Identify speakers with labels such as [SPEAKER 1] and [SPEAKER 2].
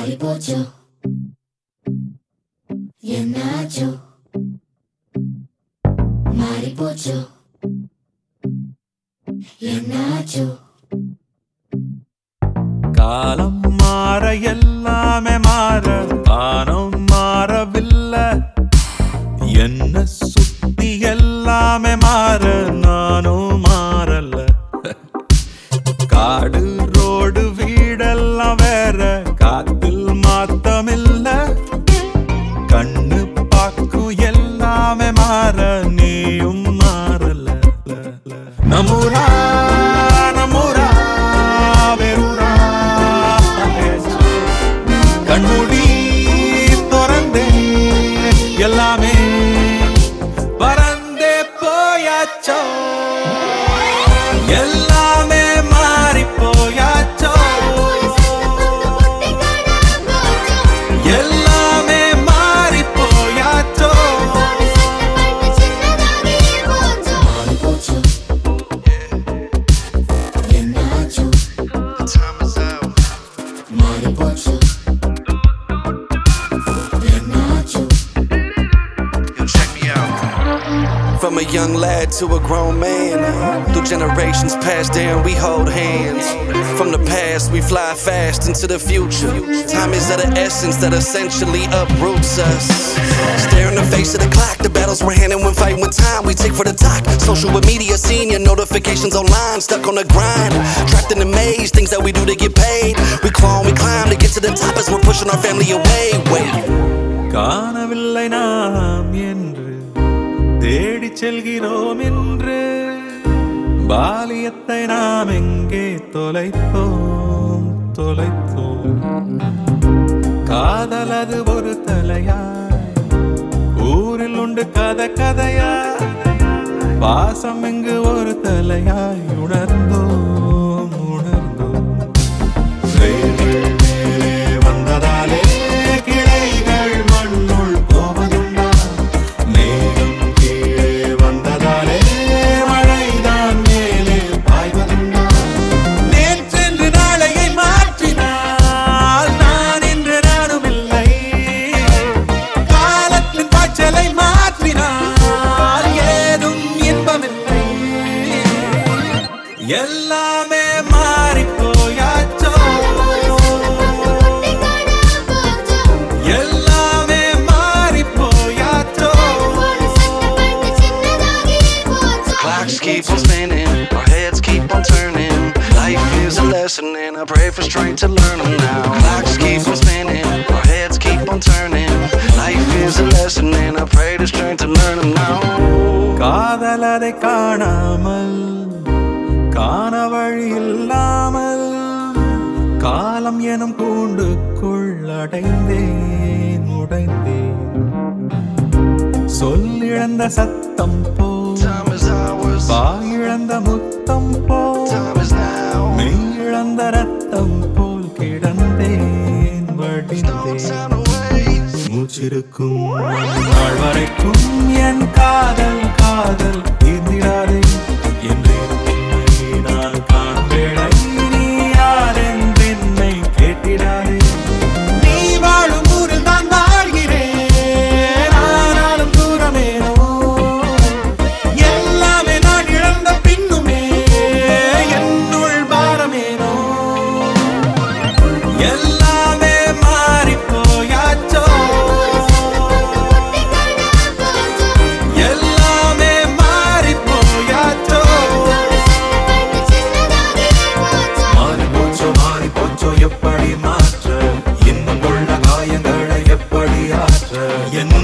[SPEAKER 1] மாறிப்போச்சோ என்னாச்சோ மாறிப்போச்சோ என்னாச்சோ
[SPEAKER 2] காலம் மாற எல்லாமே மாற காலம் மாறவில்லை என்ன சுத்தி எல்லாமே மாற நானும் மாறல காடு ரோடு வீடெல்லாம் வேற காத்தில் மாத்தமில்ல கண்ணு பாக்கும் எல்லாமே மாற நீயும் மாறல நம்மூரா நம்மூரா வெறுரா கண்மூடி திறந்தே எல்லாமே பறந்தே போயாச்சோ எல்லாமே மாறி போயாச்சோ எல்லாமே மாறி போயாச்சோ
[SPEAKER 1] மாறிப்போச்சோ என்னாச்சோ மாறிப்போச்சோ என்னாச்சோ
[SPEAKER 3] From a young lad to a grown man, through generations passed down, we hold hands. From the past, we fly fast into the future. Time is of the essence that essentially uproots us. Stare in the face of the clock, the battles we're handing when fighting with time. We take for the talk. Social with media, seeing your notifications online, stuck on the grind. Trapped in the maze, things that we do to get paid. We claw, we climb to get to the top as we're pushing our family away. Wait.
[SPEAKER 2] காணவில்லை நாம் என்று தேடிச் செல்கிறோம் என்று பாலியத்தை நாம் எங்கே தொலைத்தோம் தொலைத்தோம் காதல் அது ஒரு தலையாய் ஊரில் உண்டு கதை கதையா பாசம் இங்கு ஒரு தலையாய் உணர்ந்தோம் உணர்ந்தோம் வேர்கள் மேலே வந்ததாலே கிளைகள் மண்ணுள் போவதுண்டா மேகம் கீழே வந்ததாலே மழைதான் மேலே பாய்வதுண்டா நேற்றென்று நாளையை மாற்றினால் நான் இன்று நானும் இல்லை காலத்தின் பாய்ச்சலை மாற்றினால் ஏதும் இன்பமில்லை எல்லாமே மாறி போயாச்சோ எல்லாமே மாறி போயாச்சோ
[SPEAKER 3] Clocks keep on spinning, our heads keep on turning. Life is a lesson, and I pray for strength to learn them now. Clocks keep on spinning, our heads keep on turning. Life is a lesson, and I pray the strength to learn them now.
[SPEAKER 2] காதல் அதை காணாமல் காண வழி இல்லாமல் காலம் எனும் கூண்டுக்குள் அடைந்தேன் உடைந்தேன் சொல்லிழந்த சத்தம் போ
[SPEAKER 3] Time is ours,
[SPEAKER 2] வாயிழந்த முத்தம் போ
[SPEAKER 3] time is now.
[SPEAKER 2] மெய்யிழந்த ரத்தம் போல் கிடந்தேன் வடிந்தேன்
[SPEAKER 3] Sound away.
[SPEAKER 2] மூச்சிருக்கும் நாள் வரைக்கும் என் காதல் காதல் தீர்ந்திடாதே என்றே உன்னை நான் காணும் வேளை நீ யார் என்றென்னை கேட்டிடாதே நீ வாழும் ஊரில் நான் வாழ்கிறேன் ஆனாலும் தூரமேனோ எல்லாமே நான் இழந்த பின்னுமே என்னுள் பாரமேனோ எல்லாமே மாறி போயாச்சோ எல்லாமே மாறி போயாச்சோ மாறி போச்சோ மாறி போச்சோ எப்படி மாற்ற இன்னும் உள்ள காயங்களை எப்படி ஆற்ற என்ன